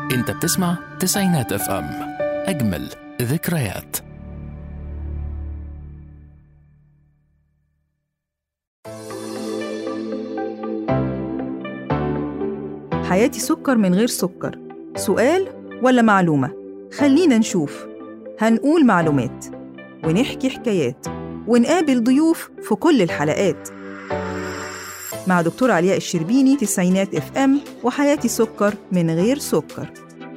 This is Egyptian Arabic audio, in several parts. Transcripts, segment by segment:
انت بتسمع تسعينات اف ام اجمل ذكريات حياتي سكر من غير سكر سؤال ولا معلومة خلينا نشوف هنقول معلومات ونحكي حكايات ونقابل ضيوف في كل الحلقات مع دكتور علياء الشربيني تسعينات اف ام وحياتي سكر من غير سكر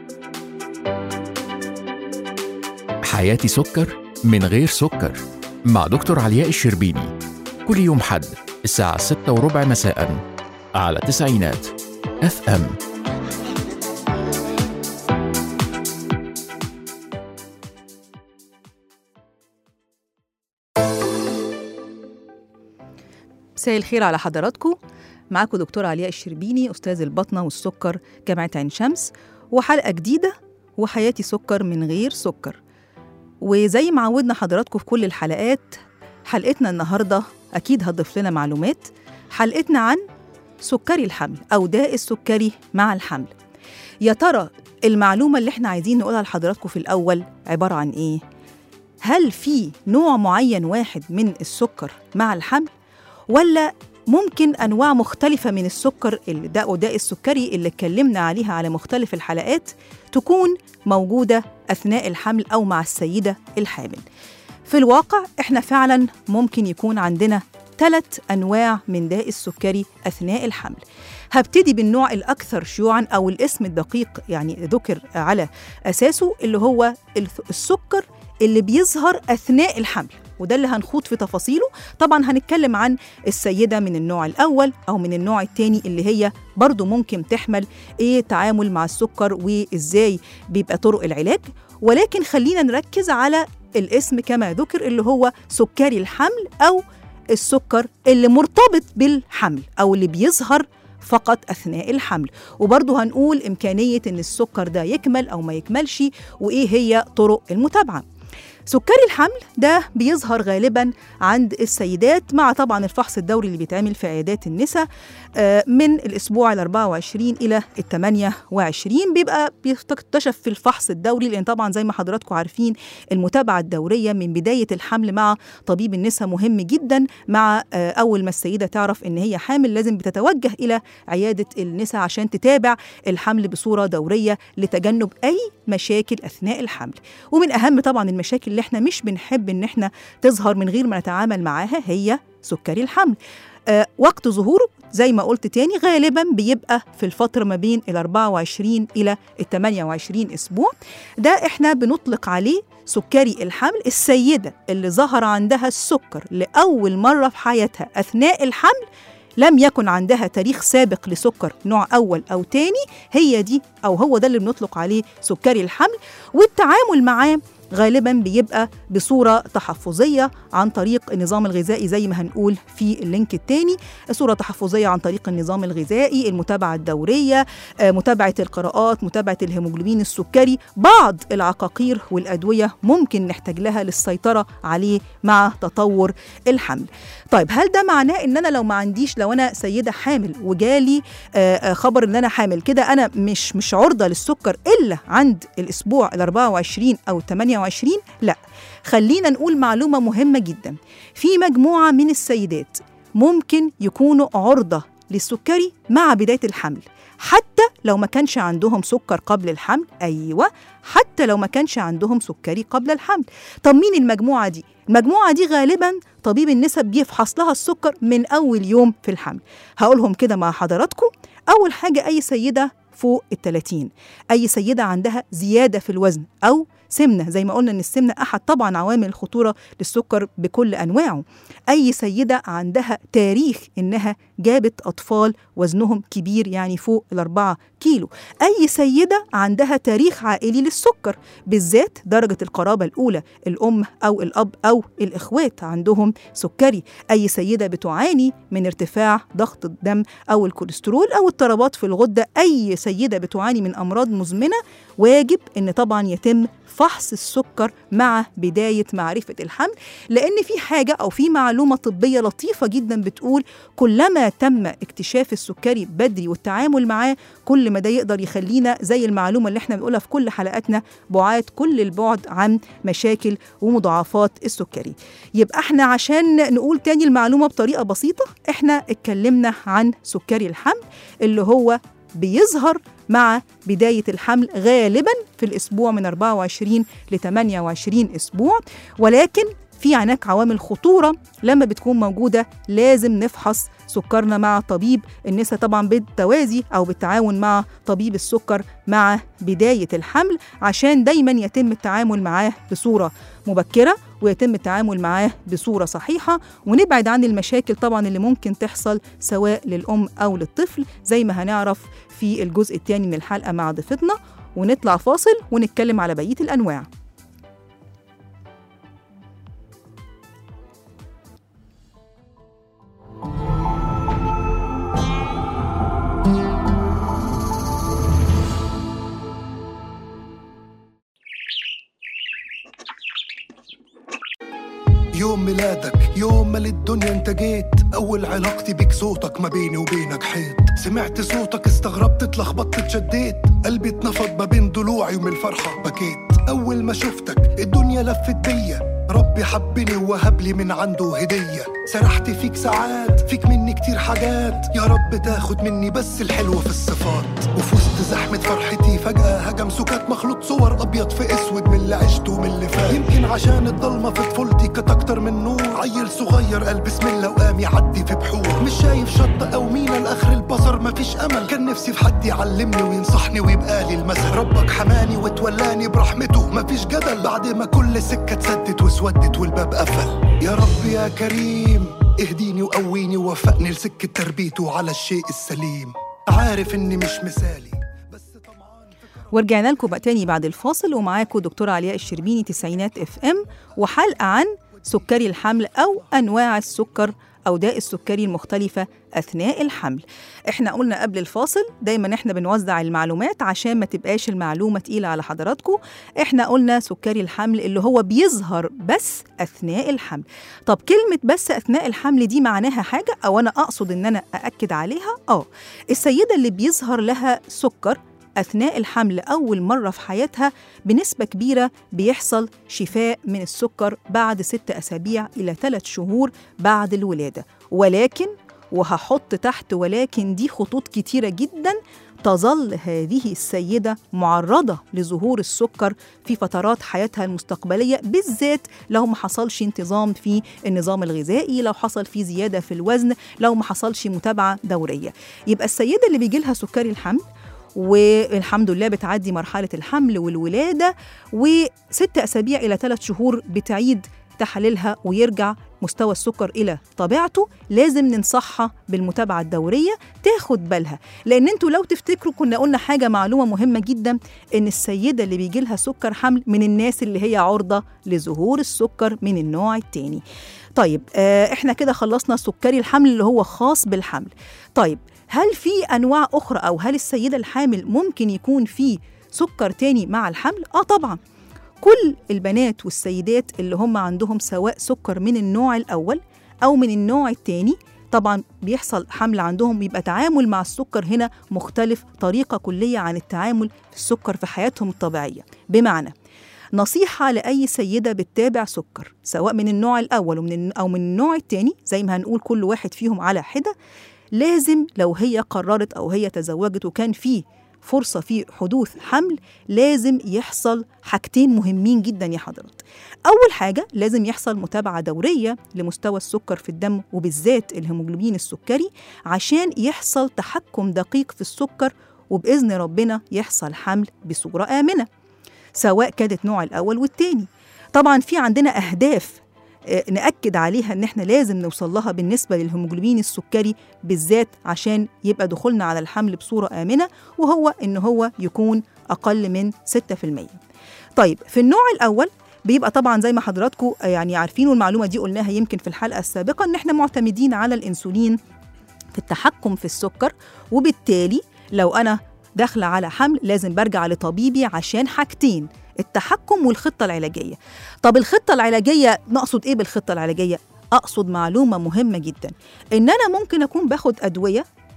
حياتي سكر من غير سكر مع دكتور علياء الشربيني كل يوم حد الساعة ستة وربع مساء على تسعينات اف ام مساء الخير على حضراتكم معاكم دكتور علياء الشربيني أستاذ البطنة والسكر جامعة عين شمس وحلقة جديدة وحياتي سكر من غير سكر وزي ما عودنا حضراتكم في كل الحلقات حلقتنا النهاردة أكيد هتضيف لنا معلومات حلقتنا عن سكري الحمل أو داء السكري مع الحمل يا ترى المعلومة اللي احنا عايزين نقولها لحضراتكم في الأول عبارة عن إيه؟ هل في نوع معين واحد من السكر مع الحمل ولا ممكن انواع مختلفه من السكر الداء وداء السكري اللي اتكلمنا عليها على مختلف الحلقات تكون موجوده اثناء الحمل او مع السيده الحامل في الواقع احنا فعلا ممكن يكون عندنا ثلاث انواع من داء السكري اثناء الحمل هبتدي بالنوع الاكثر شيوعا او الاسم الدقيق يعني ذكر على اساسه اللي هو السكر اللي بيظهر اثناء الحمل وده اللي هنخوض في تفاصيله طبعا هنتكلم عن السيدة من النوع الأول أو من النوع الثاني اللي هي برضو ممكن تحمل إيه تعامل مع السكر وإزاي بيبقى طرق العلاج ولكن خلينا نركز على الاسم كما ذكر اللي هو سكري الحمل أو السكر اللي مرتبط بالحمل أو اللي بيظهر فقط أثناء الحمل وبرضه هنقول إمكانية إن السكر ده يكمل أو ما يكملش وإيه هي طرق المتابعة سكري الحمل ده بيظهر غالبا عند السيدات مع طبعا الفحص الدوري اللي بيتعمل في عيادات النساء من الاسبوع ال 24 الى ال 28 بيبقى بيكتشف في الفحص الدوري لان طبعا زي ما حضراتكم عارفين المتابعه الدوريه من بدايه الحمل مع طبيب النساء مهم جدا مع اول ما السيده تعرف ان هي حامل لازم بتتوجه الى عياده النساء عشان تتابع الحمل بصوره دوريه لتجنب اي مشاكل اثناء الحمل ومن اهم طبعا المشاكل اللي احنا مش بنحب ان احنا تظهر من غير ما نتعامل معاها هي سكري الحمل أه وقت ظهوره زي ما قلت تاني غالبا بيبقى في الفترة ما بين ال 24 إلى ال 28 أسبوع ده احنا بنطلق عليه سكري الحمل السيدة اللي ظهر عندها السكر لأول مرة في حياتها أثناء الحمل لم يكن عندها تاريخ سابق لسكر نوع أول أو تاني هي دي أو هو ده اللي بنطلق عليه سكري الحمل والتعامل معاه غالبا بيبقى بصورة تحفظية عن طريق النظام الغذائي زي ما هنقول في اللينك الثاني صورة تحفظية عن طريق النظام الغذائي المتابعة الدورية متابعة القراءات متابعة الهيموجلوبين السكري بعض العقاقير والأدوية ممكن نحتاج لها للسيطرة عليه مع تطور الحمل طيب هل ده معناه ان انا لو ما عنديش لو انا سيده حامل وجالي خبر ان انا حامل كده انا مش مش عرضه للسكر الا عند الاسبوع ال 24 او 28 لا خلينا نقول معلومه مهمه جدا في مجموعه من السيدات ممكن يكونوا عرضه للسكري مع بدايه الحمل حتى لو ما كانش عندهم سكر قبل الحمل ايوه حتى لو ما كانش عندهم سكري قبل الحمل طب مين المجموعه دي المجموعه دي غالبا طبيب النساء بيفحص لها السكر من اول يوم في الحمل هقولهم كده مع حضراتكم اول حاجه اي سيده فوق ال 30 اي سيده عندها زياده في الوزن او سمنه زي ما قلنا ان السمنه احد طبعا عوامل الخطوره للسكر بكل انواعه اي سيده عندها تاريخ انها جابت اطفال وزنهم كبير يعني فوق الأربعة كيلو اي سيده عندها تاريخ عائلي للسكر بالذات درجه القرابه الاولى الام او الاب او الاخوات عندهم سكري اي سيده بتعاني من ارتفاع ضغط الدم او الكوليسترول او اضطرابات في الغده اي سيده بتعاني من امراض مزمنه واجب ان طبعا يتم فحص السكر مع بدايه معرفه الحمل لان في حاجه او في معلومه طبيه لطيفه جدا بتقول كلما تم اكتشاف السكري بدري والتعامل معاه كل ما ده يقدر يخلينا زي المعلومه اللي احنا بنقولها في كل حلقاتنا بعاد كل البعد عن مشاكل ومضاعفات السكري يبقى احنا عشان نقول تاني المعلومه بطريقه بسيطه احنا اتكلمنا عن سكري الحمل اللي هو بيظهر مع بداية الحمل غالبا في الأسبوع من 24 ل 28 أسبوع ولكن في هناك عوامل خطورة لما بتكون موجودة لازم نفحص سكرنا مع طبيب النساء طبعا بالتوازي أو بالتعاون مع طبيب السكر مع بداية الحمل عشان دايما يتم التعامل معاه بصورة مبكرة ويتم التعامل معاه بصورة صحيحة ونبعد عن المشاكل طبعا اللي ممكن تحصل سواء للأم أو للطفل زي ما هنعرف في الجزء الثاني من الحلقة مع ضيفتنا ونطلع فاصل ونتكلم على بقية الأنواع يوم ميلادك يوم ما للدنيا انت جيت اول علاقتي بيك صوتك ما بيني وبينك حيط سمعت صوتك استغربت اتلخبطت اتشديت قلبي اتنفض ما بين ضلوعي ومن الفرحة بكيت اول ما شفتك الدنيا لفت بيا ربي حبني ووهب لي من عنده هدية سرحت فيك ساعات فيك مني كتير حاجات يا رب تاخد مني بس الحلو في الصفات وفي وسط زحمة فرحتي فجأة هجم سكات مخلوط صور أبيض في أسود من اللي عشته ومن اللي فات يمكن عشان الضلمة في طفولتي كانت أكتر من نور عيل صغير قال بسم الله وقام يعدي في بحور مش شايف شط أو مينا لآخر البصر مفيش أمل كان نفسي في حد يعلمني وينصحني ويبقى لي المثل ربك حماني وتولاني برحمته مفيش جدل بعد ما كل سكة اتسدت واسودت والباب قفل يا رب يا كريم اهديني وقويني ووفقني لسكة تربيته على الشيء السليم عارف اني مش مثالي بس طمعان في كرم ورجعنا لكم بقى تاني بعد الفاصل ومعاكم دكتورة علياء الشربيني تسعينات اف ام وحلقة عن سكري الحمل أو أنواع السكر أو داء السكري المختلفة أثناء الحمل احنا قلنا قبل الفاصل دايما احنا بنوزع المعلومات عشان ما تبقاش المعلومة تقيلة على حضراتكم احنا قلنا سكري الحمل اللي هو بيظهر بس أثناء الحمل طب كلمة بس أثناء الحمل دي معناها حاجة أو أنا أقصد إن أنا أأكد عليها آه السيدة اللي بيظهر لها سكر أثناء الحمل أول مرة في حياتها بنسبة كبيرة بيحصل شفاء من السكر بعد ست أسابيع إلى ثلاث شهور بعد الولادة ولكن وهحط تحت ولكن دي خطوط كتيرة جدا تظل هذه السيدة معرضة لظهور السكر في فترات حياتها المستقبلية بالذات لو ما حصلش انتظام في النظام الغذائي لو حصل في زيادة في الوزن لو ما حصلش متابعة دورية يبقى السيدة اللي بيجي لها سكري الحمل والحمد لله بتعدي مرحلة الحمل والولادة وست أسابيع إلى ثلاث شهور بتعيد تحاليلها ويرجع مستوى السكر إلى طبيعته لازم ننصحها بالمتابعة الدورية تاخد بالها لأن انتوا لو تفتكروا كنا قلنا حاجة معلومة مهمة جدا إن السيدة اللي بيجي لها سكر حمل من الناس اللي هي عرضة لظهور السكر من النوع التاني طيب آه احنا كده خلصنا سكري الحمل اللي هو خاص بالحمل طيب هل في انواع اخرى او هل السيده الحامل ممكن يكون في سكر تاني مع الحمل اه طبعا كل البنات والسيدات اللي هم عندهم سواء سكر من النوع الاول او من النوع التاني طبعا بيحصل حمل عندهم بيبقى تعامل مع السكر هنا مختلف طريقه كليه عن التعامل في السكر في حياتهم الطبيعيه بمعنى نصيحة لأي سيدة بتتابع سكر سواء من النوع الأول ومن أو من النوع التاني زي ما هنقول كل واحد فيهم على حدة لازم لو هي قررت أو هي تزوجت وكان في فرصة في حدوث حمل لازم يحصل حاجتين مهمين جدا يا حضرات أول حاجة لازم يحصل متابعة دورية لمستوى السكر في الدم وبالذات الهيموجلوبين السكري عشان يحصل تحكم دقيق في السكر وبإذن ربنا يحصل حمل بصورة آمنة سواء كانت نوع الأول والتاني طبعا في عندنا أهداف آه، نأكد عليها إن إحنا لازم نوصل لها بالنسبة للهيموجلوبين السكري بالذات عشان يبقى دخولنا على الحمل بصورة آمنة وهو إن هو يكون أقل من 6%. طيب في النوع الأول بيبقى طبعا زي ما حضراتكم يعني عارفين والمعلومة دي قلناها يمكن في الحلقة السابقة إن إحنا معتمدين على الأنسولين في التحكم في السكر وبالتالي لو أنا داخلة على حمل لازم برجع لطبيبي عشان حاجتين التحكم والخطة العلاجية طب الخطة العلاجية نقصد إيه بالخطة العلاجية؟ أقصد معلومة مهمة جدا إن أنا ممكن أكون باخد أدوية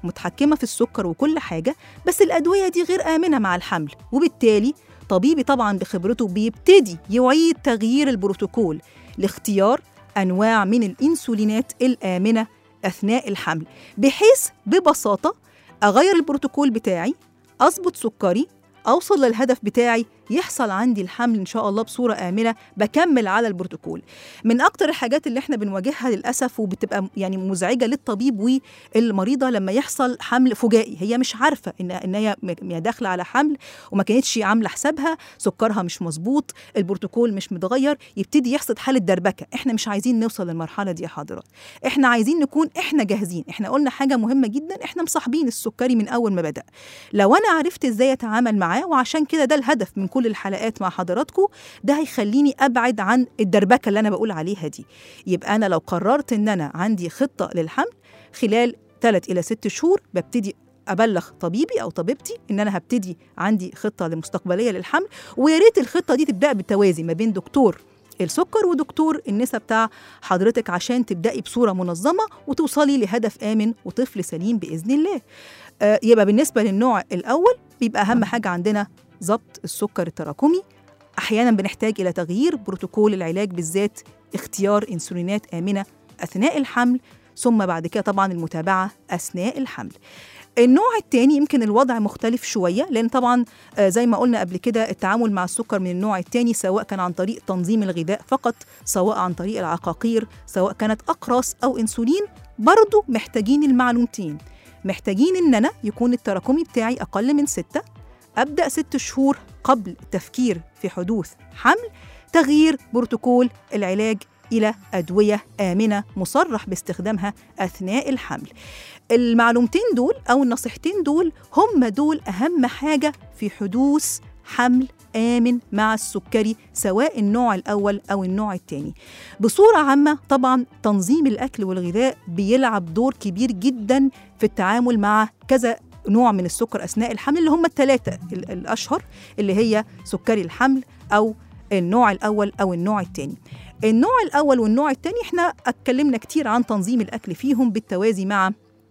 متحكمه في السكر وكل حاجه بس الادويه دي غير امنه مع الحمل وبالتالي طبيبي طبعا بخبرته بيبتدي يعيد تغيير البروتوكول لاختيار انواع من الانسولينات الامنه اثناء الحمل بحيث ببساطه اغير البروتوكول بتاعي اظبط سكري اوصل للهدف بتاعي يحصل عندي الحمل ان شاء الله بصوره امنه بكمل على البروتوكول من اكتر الحاجات اللي احنا بنواجهها للاسف وبتبقى يعني مزعجه للطبيب والمريضه لما يحصل حمل فجائي هي مش عارفه ان ان هي م- هي داخله على حمل وما كانتش عامله حسابها سكرها مش مظبوط البروتوكول مش متغير يبتدي يحصل حاله دربكه احنا مش عايزين نوصل للمرحله دي يا حضرات احنا عايزين نكون احنا جاهزين احنا قلنا حاجه مهمه جدا احنا مصاحبين السكري من اول ما بدا لو انا عرفت ازاي اتعامل معاه وعشان كده ده الهدف من كل الحلقات مع حضراتكم ده هيخليني ابعد عن الدربكه اللي انا بقول عليها دي يبقى انا لو قررت ان انا عندي خطه للحمل خلال 3 الى 6 شهور ببتدي ابلغ طبيبي او طبيبتي ان انا هبتدي عندي خطه لمستقبليه للحمل ويا ريت الخطه دي تبدا بالتوازي ما بين دكتور السكر ودكتور النساء بتاع حضرتك عشان تبدأي بصورة منظمة وتوصلي لهدف آمن وطفل سليم بإذن الله آه، يبقى بالنسبة للنوع الأول بيبقى أهم حاجة عندنا ضبط السكر التراكمي أحيانا بنحتاج إلى تغيير بروتوكول العلاج بالذات اختيار إنسولينات آمنة أثناء الحمل ثم بعد كده طبعا المتابعة أثناء الحمل النوع الثاني يمكن الوضع مختلف شوية لأن طبعا آه، زي ما قلنا قبل كده التعامل مع السكر من النوع الثاني سواء كان عن طريق تنظيم الغذاء فقط سواء عن طريق العقاقير سواء كانت أقراص أو إنسولين برضو محتاجين المعلومتين محتاجين إن أنا يكون التراكمي بتاعي أقل من ستة أبدأ ست شهور قبل التفكير في حدوث حمل تغيير بروتوكول العلاج إلى أدوية آمنة مصرح باستخدامها أثناء الحمل المعلومتين دول أو النصيحتين دول هم دول أهم حاجة في حدوث حمل آمن مع السكري سواء النوع الأول أو النوع الثاني بصورة عامة طبعا تنظيم الأكل والغذاء بيلعب دور كبير جدا في التعامل مع كذا نوع من السكر أثناء الحمل اللي هم الثلاثة ال- الأشهر اللي هي سكري الحمل أو النوع الأول أو النوع الثاني النوع الأول والنوع الثاني احنا اتكلمنا كتير عن تنظيم الأكل فيهم بالتوازي مع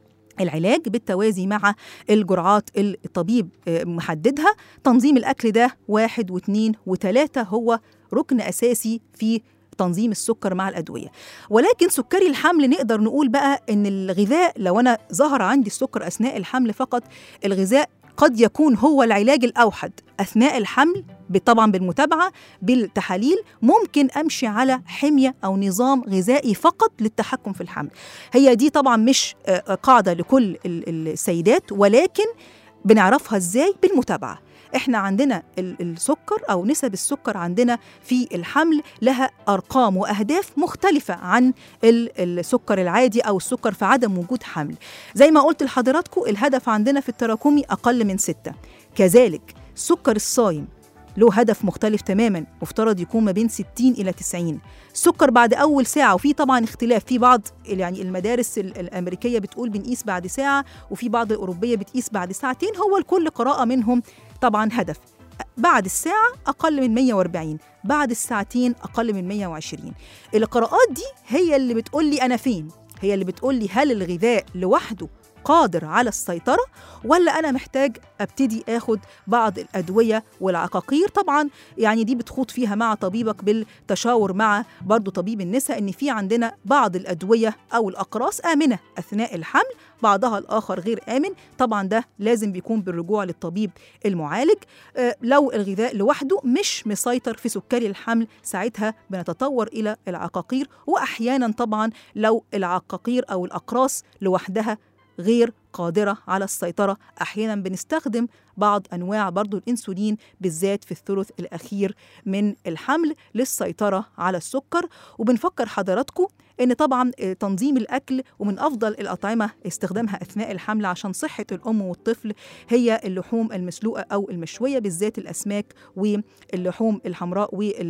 العلاج بالتوازي مع الجرعات اللي الطبيب آه، محددها تنظيم الأكل ده واحد واثنين وثلاثة هو ركن أساسي في تنظيم السكر مع الأدوية ولكن سكري الحمل نقدر نقول بقى إن الغذاء لو أنا ظهر عندي السكر أثناء الحمل فقط الغذاء قد يكون هو العلاج الأوحد أثناء الحمل ب- طبعا بالمتابعة بالتحاليل ممكن أمشي على حمية أو نظام غذائي فقط للتحكم في الحمل هي دي طبعا مش آه، قاعدة لكل ال- السيدات ولكن بنعرفها ازاي بالمتابعة احنا عندنا ال- السكر او نسب السكر عندنا في الحمل لها ارقام واهداف مختلفه عن ال- السكر العادي او السكر في عدم وجود حمل زي ما قلت لحضراتكم الهدف عندنا في التراكمي اقل من ستة كذلك السكر الصايم له هدف مختلف تماما مفترض يكون ما بين 60 الى 90 السكر بعد اول ساعه وفي طبعا اختلاف في بعض يعني المدارس ال- الامريكيه بتقول بنقيس بعد ساعه وفي بعض الاوروبيه بتقيس بعد ساعتين هو لكل قراءه منهم طبعا هدف بعد الساعة أقل من 140 بعد الساعتين أقل من 120 القراءات دي هي اللي بتقول لي أنا فين هي اللي بتقول لي هل الغذاء لوحده قادر على السيطرة ولا أنا محتاج أبتدي آخد بعض الأدوية والعقاقير طبعا يعني دي بتخوض فيها مع طبيبك بالتشاور مع برضو طبيب النساء إن في عندنا بعض الأدوية أو الأقراص آمنة أثناء الحمل بعضها الآخر غير آمن طبعا ده لازم بيكون بالرجوع للطبيب المعالج آه، لو الغذاء لوحده مش مسيطر في سكري الحمل ساعتها بنتطور إلى العقاقير وأحيانا طبعا لو العقاقير أو الأقراص لوحدها غير قادرة على السيطرة أحيانا بنستخدم بعض أنواع برضو الإنسولين بالذات في الثلث الأخير من الحمل للسيطرة على السكر وبنفكر حضراتكم ان طبعا آه، تنظيم الاكل ومن افضل الاطعمه استخدامها اثناء الحمل عشان صحه الام والطفل هي اللحوم المسلوقه او المشويه بالذات الاسماك واللحوم الحمراء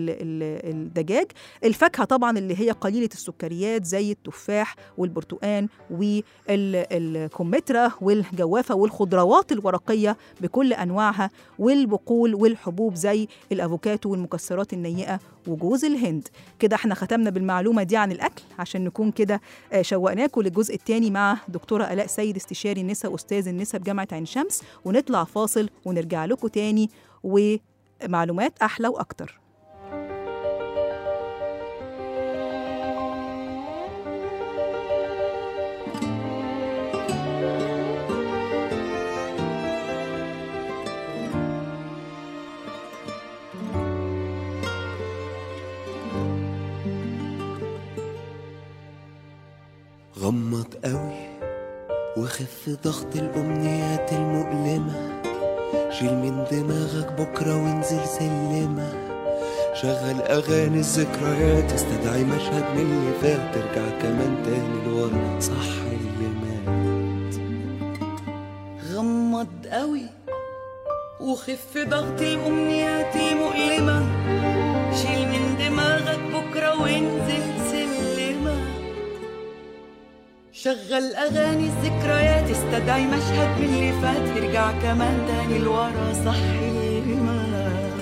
والدجاج الفاكهه طبعا اللي هي قليله السكريات زي التفاح والبرتقان والكمثرى والجوافه والخضروات الورقيه بكل انواعها والبقول والحبوب زي الافوكاتو والمكسرات النيئه وجوز الهند كده احنا ختمنا بالمعلومه دي عن الاكل عشان نكون كده آه، شوقناكم للجزء الثاني مع دكتوره الاء سيد استشاري النساء استاذ النساء بجامعه عين شمس ونطلع فاصل ونرجع لكم تاني ومعلومات احلى واكتر غمض قوي وخف ضغط الأمنيات المؤلمة شيل من دماغك بكرة وانزل سلمة شغل أغاني الذكريات استدعي مشهد من اللي فات ترجع كمان تاني لورا صح اللي مات غمض قوي وخف ضغط الأمنيات مؤلمة شيل من دماغك بكرة وانزل سلمة شغل أغاني الذكريات استدعي مشهد من اللي فات ارجع كمان تاني لورا صح المات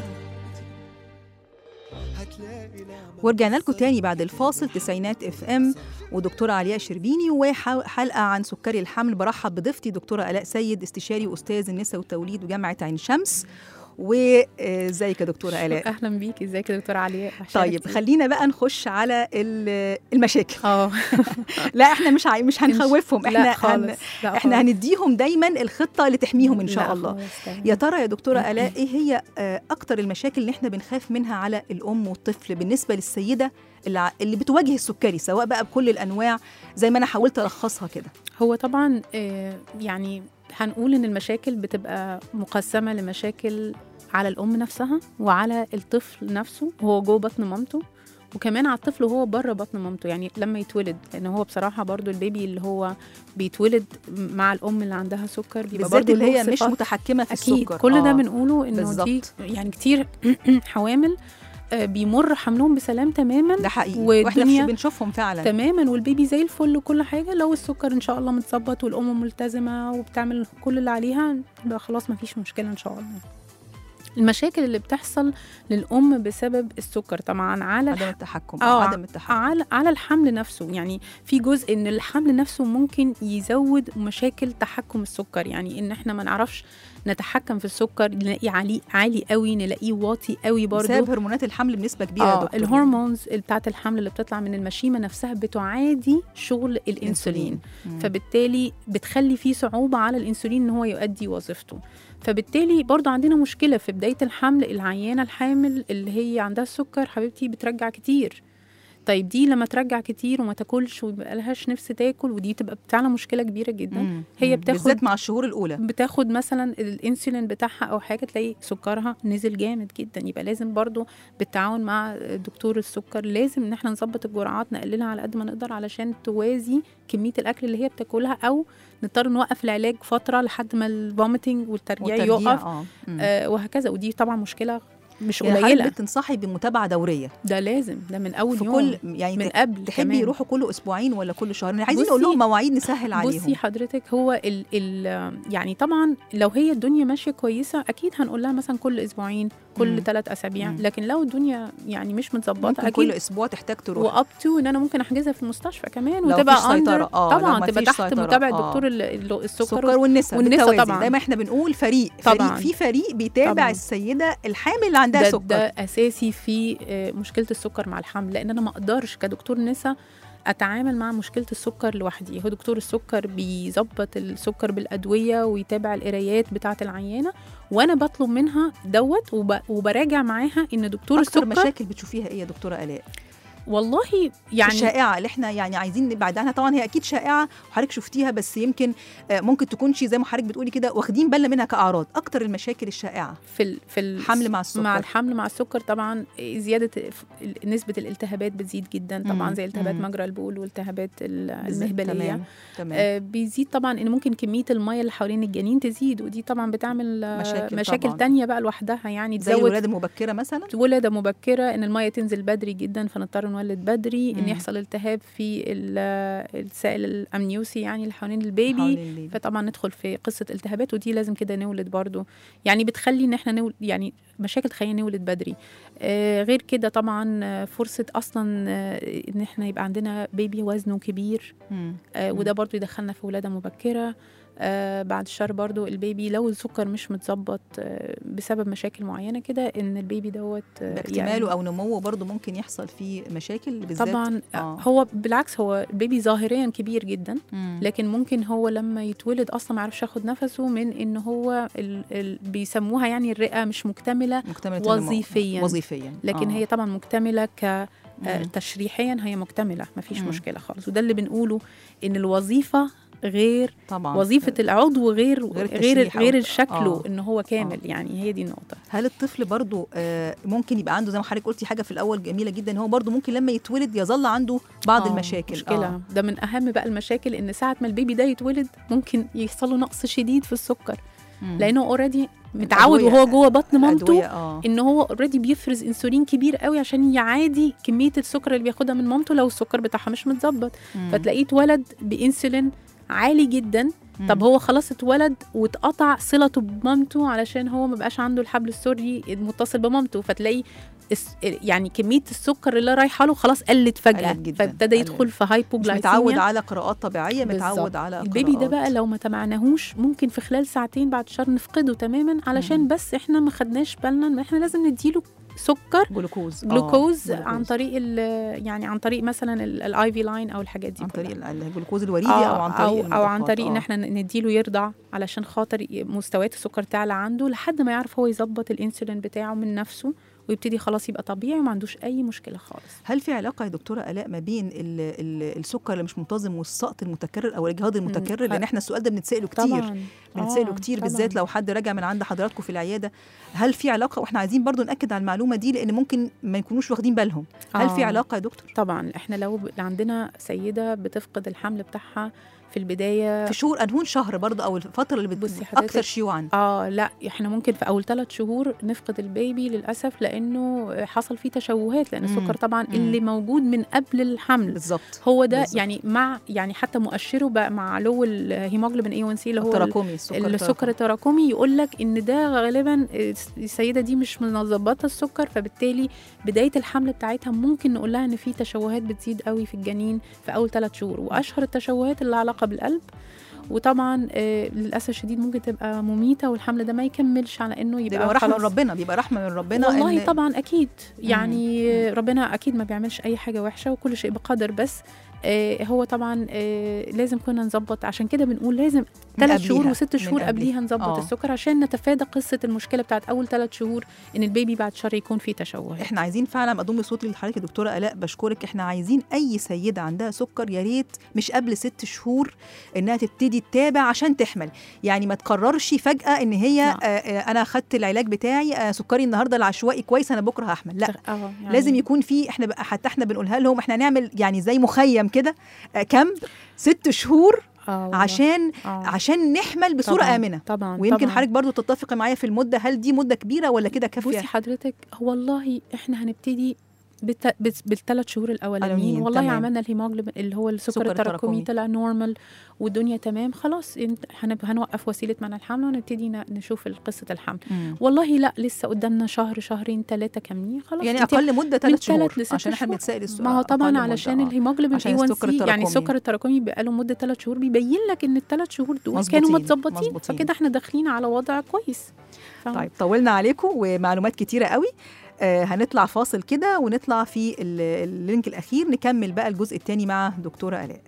هتلاقي نعمة ورجعنا لكم تاني بعد الفاصل تسعينات اف ام ودكتوره علياء شربيني وحلقه عن سكري الحمل برحب بضيفتي دكتوره الاء سيد استشاري واستاذ النساء والتوليد وجامعه عين شمس وازيك يا دكتوره الاء اهلا بيكي ازيك يا دكتوره علياء وحشاك طيب كتير. خلينا بقى نخش على ال- المشاكل اه لا احنا مش عاي... مش هنخوفهم احنا لا هن... خالص لا احنا خالص. هنديهم دايما الخطه اللي تحميهم ان شاء لا الله خالص، تمام. يا ترى يا دكتوره الاء ايه هي آه، اكتر المشاكل اللي احنا بنخاف منها على الام والطفل بالنسبه للسيده اللي, ع- اللي بتواجه السكري سواء بقى بكل الانواع زي ما انا حاولت الخصها كده هو طبعا آه، يعني هنقول ان المشاكل بتبقى مقسمه لمشاكل على الام نفسها وعلى الطفل نفسه وهو جوه بطن مامته وكمان على الطفل وهو بره بطن مامته يعني لما يتولد لان هو بصراحه برضو البيبي اللي هو بيتولد مع الام اللي عندها سكر بيبقى بالذات برضو اللي هي له مش صفات متحكمه في اكيد السكر كل ده آه. بنقوله انه دي بالظبط. يعني كتير حوامل آه، بيمر حملهم بسلام تماما ده حقيقي واحنا والدنيا مش بنشوفهم فعلا تماما والبيبي زي الفل وكل حاجه لو السكر ان شاء الله متظبط والام ملتزمه وبتعمل كل اللي عليها يبقى خلاص مفيش مشكله ان شاء الله المشاكل اللي بتحصل للام بسبب السكر طبعا على عدم التحكم آه، عدم التحكم على على الحمل نفسه يعني في جزء ان الحمل نفسه ممكن يزود مشاكل تحكم السكر يعني ان احنا ما نعرفش نتحكم في السكر نلاقيه عالي عالي قوي نلاقيه واطي قوي برضه بسبب هرمونات الحمل بنسبه كبيره يا اه دكتور الهرمونز بتاعت الحمل اللي بتطلع من المشيمه نفسها بتعادي شغل الانسولين مم. فبالتالي بتخلي فيه صعوبه على الانسولين ان هو يؤدي وظيفته فبالتالي برضو عندنا مشكله في بدايه الحمل العيانه الحامل اللي هي عندها السكر حبيبتي بترجع كتير طيب دي لما ترجع كتير وما تاكلش ويبقى لهاش نفس تاكل ودي تبقى فعلا مشكله كبيره جدا مم. هي مم. بتاخد- بالذات مع الشهور الاولى بتاخد مثلا الانسولين بتاعها او حاجه تلاقي سكرها نزل جامد جدا يبقى لازم برضو بالتعاون مع دكتور السكر لازم ان احنا نظبط الجرعات نقللها على قد ما نقدر علشان توازي كميه الاكل اللي هي بتاكلها او نضطر نوقف العلاج فتره لحد ما الفوميتنج والترجيع والترجيع، يقف اه مم. آه وهكذا ودي طبعا مشكله مش يعني قليله حضرتك بتنصحي بمتابعه دوريه ده لازم ده من اول في يوم كل يعني من ت- قبل تحبي كمان. يروحوا كل اسبوعين ولا كل شهر عايزين بصي- نقول لهم مواعيد نسهل عليهم بصي حضرتك هو ال ال يعني طبعا لو هي الدنيا ماشيه كويسه اكيد هنقول لها مثلا كل اسبوعين مم. كل ثلاث اسابيع مم. لكن لو الدنيا يعني مش متظبطه ممكن كل اكيد اسبوع تحتاج تروح واب تو ان انا ممكن احجزها في المستشفى كمان لو وتبقى مفيش سيطرة. under- آه، لو طبعا تبقى مفيش تحت سيطرة. متابعه آه. دكتور ال- ال- السكر السكر والنساء والنساء بالتوازي. طبعاً. زي ما احنا بنقول فريق طبعاً. فريق في فريق بيتابع طبعاً. السيده الحامل اللي عندها ده, سكر ده اساسي في آه، مشكله السكر مع الحمل لان انا ما اقدرش كدكتور نسا اتعامل مع مشكله السكر لوحدي هو دكتور السكر بيظبط السكر بالادويه ويتابع القرايات بتاعه العيانه وانا بطلب منها دوت وب... وبراجع معاها ان دكتور اكتر السكر مشاكل بتشوفيها ايه يا دكتوره الاء والله يعني يعني الشائعه اللي احنا يعني عايزين نبعد عنها طبعا هي اكيد شائعه وحضرتك شفتيها بس يمكن آه، ممكن تكونش زي ما حضرتك بتقولي كده واخدين بالنا منها كاعراض اكتر المشاكل الشائعه في ال... في ال... حمل مع السكر مع الحمل مع السكر طبعا زياده ال- نسبه الالتهابات بتزيد جدا طبعا مم. زي التهابات مم. مجرى البول والتهابات ال- بالذات. المهبليه تمام تمام آه، بيزيد طبعا ان ممكن كميه الميه اللي حوالين الجنين تزيد ودي طبعا بتعمل آه، مشاكل مشاكل طبعاً. تانية بقى لوحدها يعني زي تزود الولاده المبكره مثلا ولاده مبكره ان الميه تنزل بدري جدا فنضطر نولد نولد بدري ان مم. يحصل التهاب في ال- السائل الامنيوسي يعني اللي حوالين البيبي حوالين البيبي. فطبعا ندخل في قصه التهابات ودي لازم كده نولد برضو يعني بتخلي ان احنا نولد يعني مشاكل تخلينا نولد بدري آه غير كده طبعا آه، فرصه اصلا آه ان احنا يبقى عندنا بيبي وزنه كبير مم. آه مم. وده برضو يدخلنا في ولاده مبكره آه بعد الشهر برضو البيبي لو السكر مش متظبط آه بسبب مشاكل معينه كده ان البيبي دوت آه اكتماله او نموه برضو ممكن يحصل فيه مشاكل بالذات طبعا آه. آه. هو بالعكس هو البيبي ظاهريا كبير جدا مم. لكن ممكن هو لما يتولد اصلا ما يعرفش ياخد نفسه من ان هو ال ال بيسموها يعني الرئه مش مكتمله مكتملة النمو. وظيفياً. وظيفيا لكن آه. هي طبعا مكتمله ك آه، مم. تشريحيا هي مكتمله ما فيش مم. مشكله خالص وده اللي بنقوله ان الوظيفه غير طبعا وظيفه العضو غير غير غير التشريح أو- غير شكله آه. ان هو كامل يعني هي دي النقطه هل الطفل برضو آه، ممكن يبقى عنده زي ما حضرتك قلتي حاجه في الاول جميله جدا هو برضو ممكن لما يتولد يظل عنده بعض آه، المشاكل مشكله آه. ده من اهم بقى المشاكل ان ساعه ما البيبي ده يتولد ممكن يحصل له نقص شديد في السكر مم. لانه اوريدي متعود الأدوية- وهو جوه بطن مامته أدوية، اه ان هو اوريدي بيفرز انسولين كبير قوي عشان يعادي كميه السكر اللي بياخدها من مامته لو السكر بتاعها مش متظبط مم. فتلاقيه اتولد بانسولين عالي جدا مم. طب هو خلاص اتولد واتقطع صلته بمامته علشان هو ما بقاش عنده الحبل السري المتصل بمامته فتلاقي الس- يعني كميه السكر اللي رايحه له خلاص قلت فجاه قلت جداً، فابتدى قلت. يدخل في مش هايبوجلايسيميا متعود على قراءات طبيعيه متعود بالظبط. على البيبي ده قراءات. بقى لو ما تابعناهوش ممكن في خلال ساعتين بعد شهر نفقده تماما علشان مم. بس احنا ما خدناش بالنا ان احنا لازم نديله سكر جلوكوز آه، جلوكوز عن طريق ال- يعني عن طريق مثلا الاي في لاين او الحاجات دي عن كلها. طريق ال- الجلوكوز الوريدي آه، او عن طريق او, أو عن المضخات، طريق ان آه. احنا نديله يرضع علشان خاطر ي- مستويات السكر تعلى عنده لحد ما يعرف هو يظبط الانسولين بتاعه من نفسه ويبتدي خلاص يبقى طبيعي وما عندوش اي مشكله خالص هل في علاقه يا دكتوره الاء ما بين ال ال السكر اللي مش منتظم والسقط المتكرر او الاجهاض المتكرر لان احنا السؤال ده بنتساله كتير طبعا بنتساله آه، كتير طبعاً. بالذات لو حد راجع من عند حضراتكم في العياده هل في علاقه واحنا عايزين برضو ناكد على المعلومه دي لان ممكن ما يكونوش واخدين بالهم هل في آه. علاقه يا دكتور طبعا احنا لو ب- عندنا سيده بتفقد الحمل بتاعها في البدايه في شهور انهون شهر برضو او الفتره اللي بت... بصي حضرتك- اكثر شيوعا اه لا احنا ممكن في اول ثلاث شهور نفقد البيبي للاسف لانه حصل فيه تشوهات لان مم. السكر طبعا مم. اللي موجود من قبل الحمل بالظبط هو ده بالظبط. يعني مع يعني حتى مؤشره بقى مع علو الهيموجلوبين اي 1 سي اللي هو ال- التراكمي السكر السكر التراكمي يقول لك ان ده غالبا السيده دي مش مظبطه السكر فبالتالي بدايه الحمل بتاعتها ممكن نقول لها ان في تشوهات بتزيد قوي في الجنين في اول ثلاث شهور واشهر التشوهات اللي علاقه بالقلب وطبعا آه للاسف الشديد ممكن تبقى مميته والحمل ده ما يكملش على انه يبقى بيبقى رحمه من خلاص ربنا بيبقى رحمه من ربنا والله إن- طبعا اكيد يعني ربنا اكيد ما بيعملش اي حاجه وحشه وكل شيء بقدر بس آه هو طبعا آه لازم كنا نظبط عشان كده بنقول لازم من ثلاث شهور قبليها، وست من شهور قبليها نظبط آه. السكر عشان نتفادى قصه المشكله بتاعت اول ثلاث شهور ان البيبي بعد شهر يكون فيه تشوه احنا عايزين فعلا اضم صوتي لحضرتك يا دكتوره الاء بشكرك احنا عايزين اي سيده عندها سكر يا ريت مش قبل ست شهور انها تبتدي تتابع عشان تحمل يعني ما تقررش فجاه ان هي نعم. آه آه انا خدت العلاج بتاعي آه سكري النهارده العشوائي كويس انا بكره هحمل لا اه يعني لازم يكون في احنا بقى حتى احنا بنقولها لهم احنا هنعمل يعني زي مخيم كده آه كامب ست شهور آه والله. عشان آه. عشان نحمل بصوره طبعاً، امنه طبعا ويمكن طبعاً. حضرتك برضو تتفقي معايا في المده هل دي مده كبيره ولا كده كافيه بصي حضرتك هو والله احنا هنبتدي بالت... بال- بالثلاث شهور الاولانيين الأولانيين، والله تمام. عملنا الهيموجلوبين اللي هو السكر سكر التراكمي التراكمي. طلع نورمال والدنيا تمام خلاص انت- هنب... هنوقف وسيله منع الحمل ونبتدي ن- نشوف قصه الحمل مم. والله لا لسه قدامنا شهر شهرين ثلاثه كاملين خلاص يعني انت اقل مده ثلاث شهور تلات لست عشان احنا شهور. بنتسال السؤال ما هو طبعا أقل علشان مدة، آه. الهيموجلوبين عشان اي 1 السكر سي يعني التراكمي. السكر التراكمي بقى له مده ثلاث شهور بيبين لك ان الثلاث شهور دول مظبوطين، كانوا متظبطين مظبوطين. فكده احنا داخلين على وضع كويس ف- طيب طولنا عليكم ومعلومات كتيرة قوي آه هنطلع فاصل كده ونطلع في ال- اللينك الأخير نكمل بقى الجزء الثاني مع دكتورة آلاء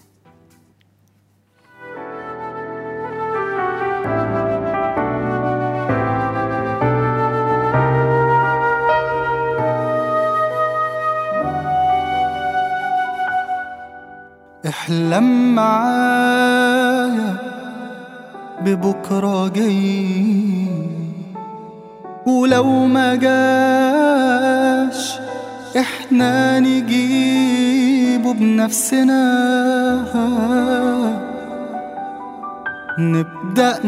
احلم معايا ببكرة جاي ولو ما جاش احنا نجيبه بنفسنا نبدأ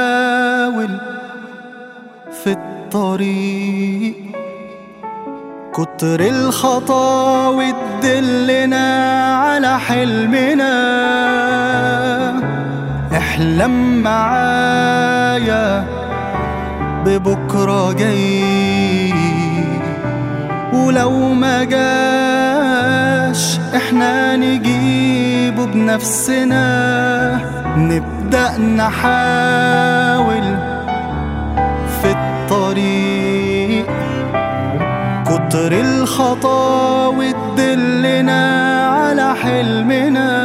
نحاول في الطريق كتر الخطاوي تدلنا على حلمنا احلم معايا ببكرة جاي ولو ما جاش احنا نجيبه بنفسنا نبدأ نحاول في الطريق كتر الخطاوي تدلنا على حلمنا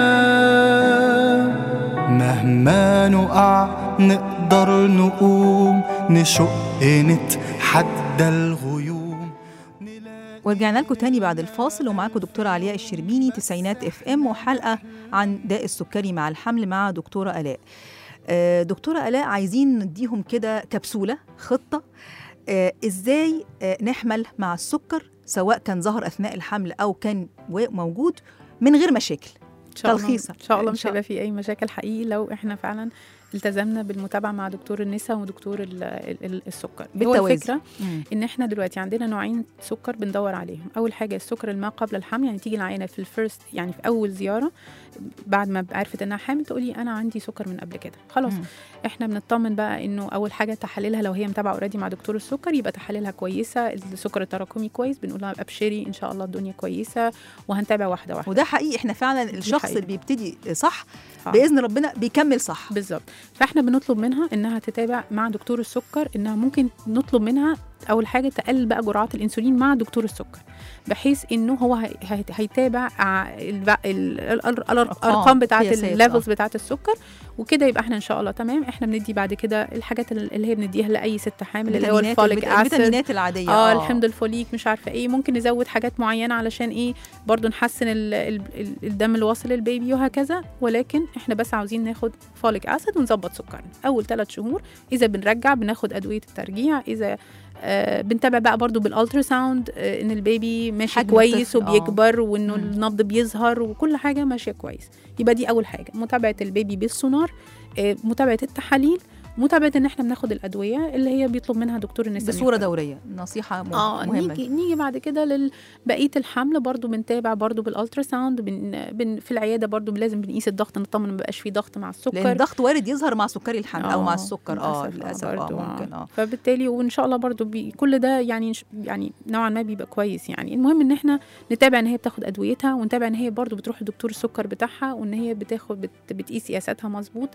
مهما نقع نقدر نقوم نشق نتحدى الغيوم نلاقي ورجعنا لكم تاني بعد الفاصل ومعاكم دكتورة علياء الشربيني تسعينات اف ام وحلقة عن داء السكري مع الحمل مع دكتورة آلاء آه، دكتورة آلاء عايزين نديهم كده كبسولة خطة آه، ازاي آه، نحمل مع السكر سواء كان ظهر اثناء الحمل او كان و- موجود من غير مشاكل إن شاء الله- تلخيصا. ان شاء الله إن مش شاء- هيبقى في اي مشاكل حقيقي لو احنا فعلا التزمنا بالمتابعه مع دكتور النساء ودكتور ال- ال- ال- السكر هو بالتوازي. الفكره مم. ان احنا دلوقتي عندنا نوعين سكر بندور عليهم اول حاجه السكر الماء قبل الحمل يعني تيجي العينه في الفيرست يعني في اول زياره بعد ما عرفت انها حامل تقولي انا عندي سكر من قبل كده خلاص مم. احنا بنطمن بقى انه اول حاجه تحاليلها لو هي متابعه اوريدي مع دكتور السكر يبقى تحاليلها كويسه السكر التراكمي كويس بنقول لها ابشري ان شاء الله الدنيا كويسه وهنتابع واحده واحده وده حقيقي احنا فعلا الشخص حقيقي. اللي بيبتدي صح آه. باذن ربنا بيكمل صح بالظبط فاحنا بنطلب منها انها تتابع مع دكتور السكر انها ممكن نطلب منها اول حاجه تقلل بقى جرعات الانسولين مع دكتور السكر بحيث انه هو هي- هي- هيتابع ع- الب- ال- ال- ال- الارقام بتاعه قياسات، الليفلز بتاعه السكر وكده يبقى احنا ان شاء الله تمام احنا بندي بعد كده الحاجات ال- اللي هي بنديها لاي ست حامل اللي هو الفيتامينات الفوليك الفيت- اسيد الفيتامينات العاديه اه الحمض الفوليك مش عارفه ايه ممكن نزود حاجات معينه علشان ايه برضو نحسن ال ال ال الدم اللي واصل للبيبي وهكذا ولكن احنا بس عاوزين ناخد فوليك اسيد ونظبط سكرنا اول ثلاث شهور اذا بنرجع بناخد ادويه الترجيع اذا آه بنتابع بقى برضو بالالترا ساوند آه ان البيبي ماشي حجم كويس الطفل، آه. وبيكبر وانه مم. النبض بيظهر وكل حاجه ماشيه كويس يبقى دي اول حاجه متابعه البيبي بالسونار آه متابعه التحاليل متابعه ان احنا بناخد الادويه اللي هي بيطلب منها دكتور النساء بصوره دوريه نصيحه م- اه مهمه نيجي نيجي بعد كده لبقيه الحمل برضو بنتابع برضو بالالترا ساوند بن بن في العياده برضو لازم بنقيس الضغط نطمن ما بقاش في ضغط مع السكر لان الضغط وارد يظهر مع سكري الحمل او مع آه، السكر اه للأسف، للاسف اه برضو، ممكن اه فبالتالي وان شاء الله برضو بي كل ده يعني نش- يعني نوعا ما بيبقى كويس يعني المهم ان احنا نتابع ان هي بتاخد ادويتها ونتابع ان هي برضو بتروح لدكتور السكر بتاعها وان هي بتاخد بت بتقيس قياساتها مظبوط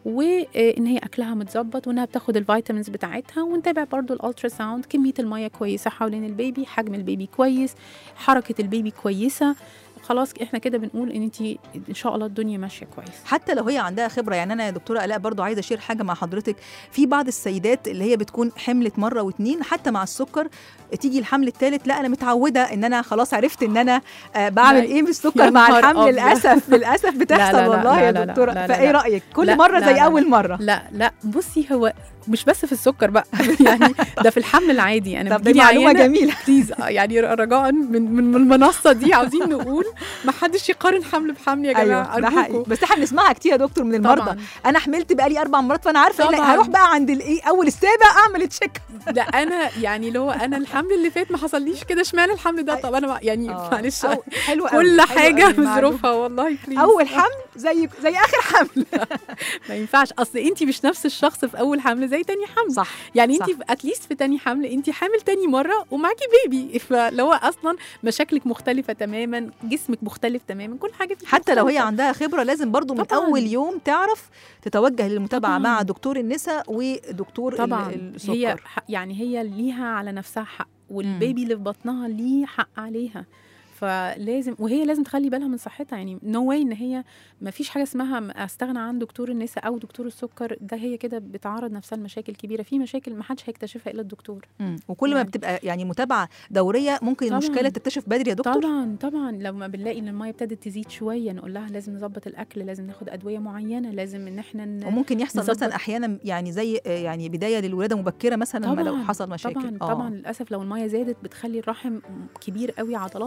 وان هي اكلها متظبط وانها بتاخد الفيتامينز بتاعتها ونتابع برضو الالترا ساوند كميه الميه كويسه حوالين البيبي حجم البيبي كويس حركه البيبي كويسه خلاص احنا كده بنقول ان انت ان شاء الله الدنيا ماشيه كويس حتى لو هي عندها خبره يعني انا يا دكتوره الاء برضو عايزه اشير حاجه مع حضرتك في بعض السيدات اللي هي بتكون حملت مره واتنين حتى مع السكر تيجي الحمل الثالث لا انا متعوده ان انا خلاص عرفت ان انا آه بعمل لا، ايه بالسكر يا مع نهار الحمل أبيض. للاسف للاسف بتحصل لا، لا، والله لا، يا لا، لا، دكتوره لا، لا، فايه لا. رايك كل لا، مره لا، زي لا، اول مره لا لا بصي هو مش بس في السكر بقى يعني ده في الحمل العادي انا طب دي بتجيلي معلومه عيانة جميله بليز يعني رجاء من من من المنصه دي عاوزين نقول ما حدش يقارن حمل بحمل يا جماعه ايوه ده حقيقي أرجوكوا. بس احنا بنسمعها كتير يا دكتور من المرضى طبعا انا حملت بقالي اربع مرات فانا عارفه إيه اللي- طبعاً. هروح بقى عند الايه اول السابع اعمل تشيك ده انا يعني اللي هو انا الحمل اللي فات ما حصليش كده اشمعنى الحمل ده طب انا ما- يعني آه. معلش أو- حلو قوي كل حلو حاجه قوي المعلومة. بظروفها والله بليز اول حمل زي زي اخر حمل ما ينفعش اصل انت مش نفس الشخص في اول حمل زي تاني حمل صح يعني صح. انت اتليست في تاني حمل انت حامل تاني مره ومعاكي بيبي فلو هو اصلا مشاكلك مختلفه تماما جسمك مختلف تماما كل حاجه فيك حتى لو هي مختلفة. عندها خبره لازم برضو من طبعاً. اول يوم تعرف تتوجه للمتابعه طبعاً. مع دكتور النساء ودكتور ال- طبعا السكر هي ح- يعني هي ليها على نفسها حق والبيبي اللي في بطنها ليه حق عليها فلازم وهي لازم تخلي بالها من صحتها يعني نو واي ان هي ما فيش حاجه اسمها م- استغنى عن دكتور النساء او دكتور السكر ده هي كده بتعرض نفسها لمشاكل كبيره في مشاكل ما حدش هيكتشفها الا الدكتور مم. وكل ما يعني. بتبقى يعني متابعه دوريه ممكن طبعاً. المشكله تكتشف بدري يا دكتور طبعا طبعا لما بنلاقي ان الميه ابتدت تزيد شويه نقول لها لازم نظبط الاكل لازم ناخد ادويه معينه لازم ان احنا ن... وممكن يحصل نظبط. مثلا احيانا يعني زي آه، يعني بدايه للولاده مبكره مثلا لما لو طبعاً، حصل مشاكل طبعا آه. طبعا للاسف لو الميه زادت بتخلي الرحم كبير قوي عضلات الرحم مم.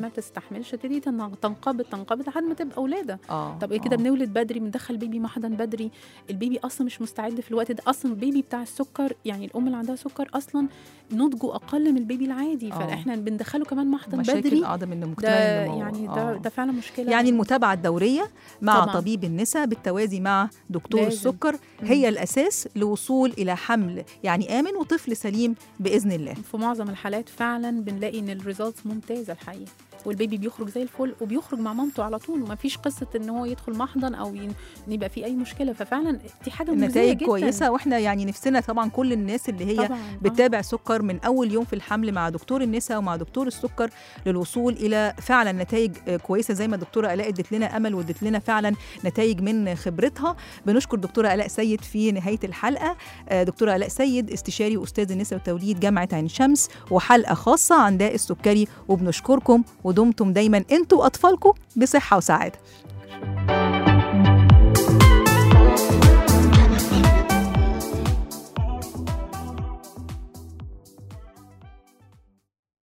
ما بتستحملش تبتدي تن- تنقبض تنقبض لحد ما تبقى ولاده اه طب ايه كده آه. بنولد بدري بندخل بيبي محضن بدري البيبي اصلا مش مستعد في الوقت ده اصلا البيبي بتاع السكر يعني الام اللي عندها سكر اصلا نضجه اقل من البيبي العادي آه. فاحنا بندخله كمان محضن مشاكل بدري عدم ده المكتمل النمو. يعني آه. ده ده فعلا مشكله يعني المتابعة الدورية مع طبعاً. طبيب النساء بالتوازي مع دكتور لازم. السكر هي الأساس لوصول إلى حمل يعني آمن وطفل سليم بإذن الله في معظم الحالات فعلا بنلاقي ان الريزلتس ممتازه الحقيقه والبيبي بيخرج زي الفل وبيخرج مع مامته على طول وما فيش قصه ان هو يدخل محضن او ين- إن يبقى في اي مشكله ففعلا دي حاجه مجزيه النتائج جدا كويسة وإحنا يعني نفسنا طبعا كل الناس اللي هي طبعا آه. بتتابع سكر من أول يوم في الحمل مع دكتور النساء ومع دكتور السكر للوصول إلى فعلا نتائج آه، كويسة زي ما الدكتورة آلاء ادت لنا أمل وادت لنا فعلا نتائج من خبرتها بنشكر دكتورة آلاء سيد في نهاية الحلقة آه، دكتورة آلاء سيد استشاري وأستاذ النساء والتوليد جامعة عين شمس وحلقة خاصة عن داء السكري وبنشكركم ودمتم دايما انتوا وأطفالكم بصحة وسعادة